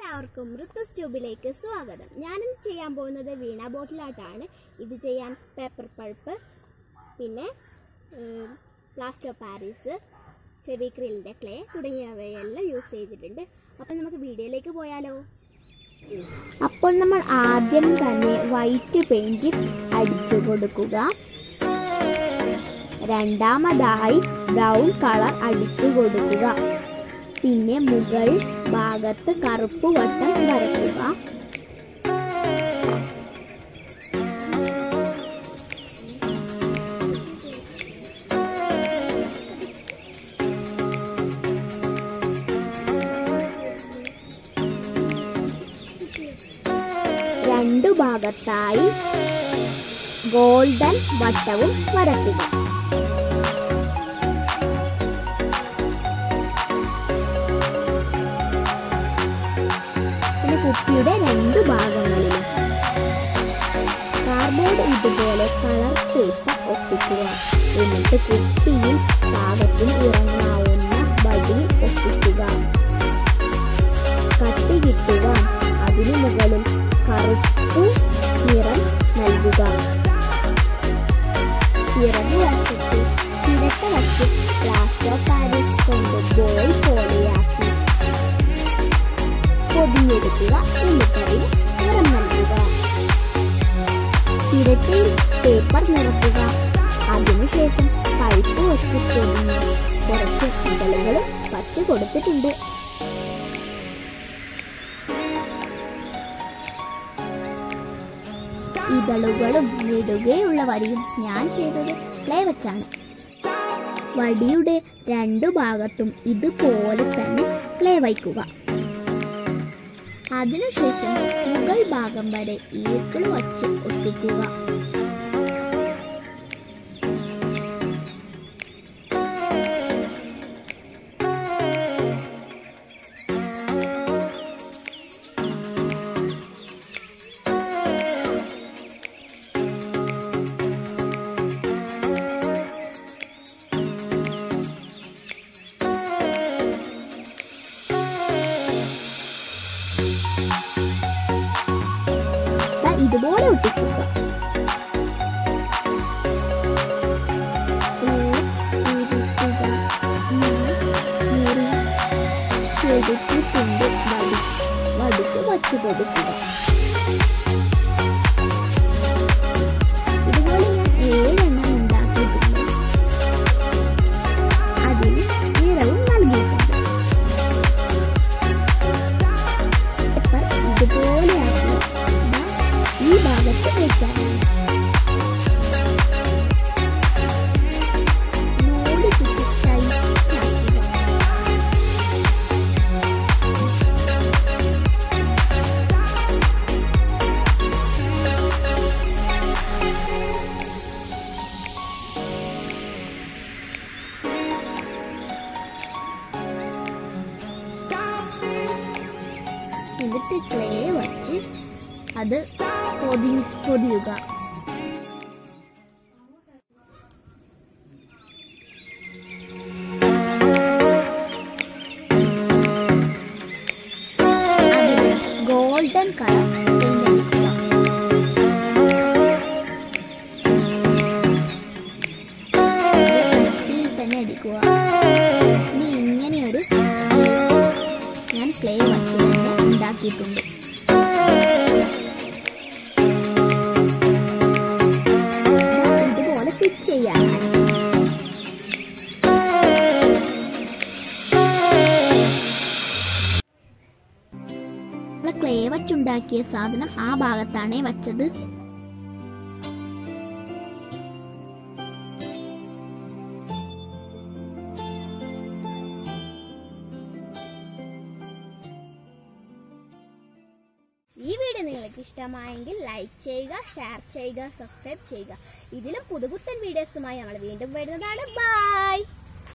എല്ലാവർക്കും ഋത്തുസ് ട്യൂബിലേക്ക് സ്വാഗതം ഞാനിന്ന് ചെയ്യാൻ പോകുന്നത് വീണ ബോട്ടിലാട്ടാണ് ഇത് ചെയ്യാൻ പേപ്പർ പൾപ്പ് പിന്നെ പ്ലാസ്റ്റർ പാരീസ് ഫെവിക്രിലിൻ്റെ ക്ലേ തുടങ്ങിയവയെല്ലാം യൂസ് ചെയ്തിട്ടുണ്ട് അപ്പം നമുക്ക് വീഡിയോയിലേക്ക് പോയാലോ അപ്പോൾ നമ്മൾ ആദ്യം തന്നെ വൈറ്റ് പെയിന്റ് അടിച്ചു കൊടുക്കുക രണ്ടാമതായി ബ്രൗൺ കളർ അടിച്ചു കൊടുക്കുക പിന്നെ മുകൾ ഭാഗത്ത് കറുപ്പ് വട്ടം വരയ്ക്കുക രണ്ടു ഭാഗത്തായി ഗോൾഡൻ വട്ടവും വരയ്ക്കുക പിന്നെ കുപ്പിയുടെ രണ്ട് ഭാഗങ്ങളിലും കാർഡ്ബോർഡ് ഇതുപോലെ കളർ പേപ്പർ ഒട്ടിക്കുക എന്നിട്ട് കുപ്പിയിൽ പാകത്തിന് ഇറങ്ങാവുന്ന വടിയിൽ ഒട്ടിക്കുക കട്ടി കിട്ടുക അതിനു മുകളിൽ കറുപ്പ് നിറം നൽകുക പിറകു വശത്ത് ചിരട്ട വച്ച് പ്ലാസ്റ്റർ പാരീസ് കൊണ്ട് ബോൾ പോലെയാക്കി പൊതിഞ്ഞെടുക്കുക എന്നിട്ടതിന് നിറം നൽകുക ചിരട്ടയിൽ പേപ്പർ നിറക്കുക അതിനുശേഷം പഴുപ്പ് വെച്ച് പൊതിഞ്ഞ് കുറച്ച് ഇതളുകളും വച്ച് കൊടുത്തിട്ടുണ്ട് ഇതളുകളും നെടുകയുള്ള വരിയും ഞാൻ ചെയ്തത് ക്ലേ വെച്ചാണ് വടിയുടെ രണ്ടു ഭാഗത്തും ഇതുപോലെ തന്നെ ക്ലേ വയ്ക്കുക അതിനുശേഷം മുകൾ ഭാഗം വരെ ഈർക്കിൾ വച്ച് ഒട്ടിക്കുക ദാ ഇതുപോലെ ഒട്ടിക്കുക ഉരുട്ടുക, മുറി, ചെടുത്തിട്ടുണ്ട് വടി വടിക്ക് വച്ചു കൊടുക്കുക ഇതുപോലെ ഞാൻ ഏഴെണ്ണം ഉണ്ടാക്കിയിട്ടുണ്ട് അതിന് നിറവും നൽകിയിട്ടുണ്ട് പേപ്പർ ഇതുപോലെയാക്കുക ദാ ഈ ഭാഗത്ത് വെക്കാനാണ് നൂല് ചുറ്റി ടൈറ്റാക്കുക എന്നിട്ട് ക്ലേ വച്ച് അത് പൊതി പൊതിയുക അതിന് ഗോൾഡൻ കളർ പെയിന്റ് അടിക്കുക കട്ടിയിൽ തന്നെ അടിക്കുക ഇനി ഇങ്ങനെയൊരു ഞാൻ ക്ലേ വച്ച് തന്നെ ഉണ്ടാക്കിയിട്ടുണ്ട് ഇതുപോലെ ഫിറ്റ് ചെയ്യാനാണ് നമ്മള് ക്ലേ വച്ചുണ്ടാക്കിയ സാധനം ആ ഭാഗത്താണേ വച്ചത് ഈ വീഡിയോ നിങ്ങൾക്ക് ഇഷ്ടമായെങ്കിൽ ലൈക്ക് ചെയ്യുക ഷെയർ ചെയ്യുക സബ്സ്ക്രൈബ് ചെയ്യുക ഇതിലും പുതുപുത്തൻ വീഡിയോസുമായി നമ്മൾ വീണ്ടും വരുന്നതാണ് ബൈ